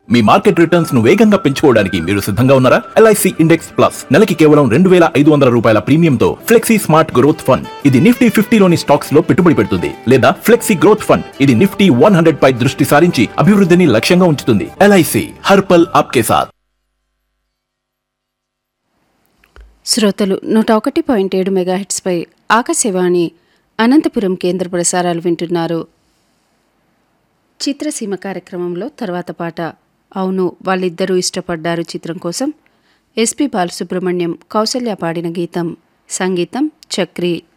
మీ market returns ను వేగంగా పెంచుకోవడానికి మీరు సిద్ధంగా ఉన్నారా ఎల్ఐసి ఇండెక్స్ ప్లస్ నెలకి కేవలం రెండు వేల ఐదు వందల రూపాయల ప్రీమియంతో ఫ్లెక్సీ స్మార్ట్ గ్రోత్ ఫండ్ ఇది నిఫ్టీ ఫిఫ్టీలోని స్టాక్స్ లో పెట్టుబడి పెడుతుంది లేదా ఫ్లెక్సీ గ్రోత్ ఫండ్ ఇది నిఫ్టీ వన్ హండ్రెడ్ పై దృష్టి సారించి అభివృద్ధిని లక్ష్యంగా ఉంచుతుంది ఎల్ఐసి హర్పల్ ఆప్కే సాత్ శ్రోతలు నూట ఒకటి పాయింట్ ఏడు మెగాహెట్స్పై ఆకాశవాణి అనంతపురం కేంద్ర ప్రసారాలు వింటున్నారు చిత్రసీమ కార్యక్రమంలో తర్వాత పాట అవును వాళ్ళిద్దరూ ఇష్టపడ్డారు చిత్రం కోసం ఎస్పి బాలసుబ్రహ్మణ్యం కౌసల్య పాడిన గీతం సంగీతం చక్రి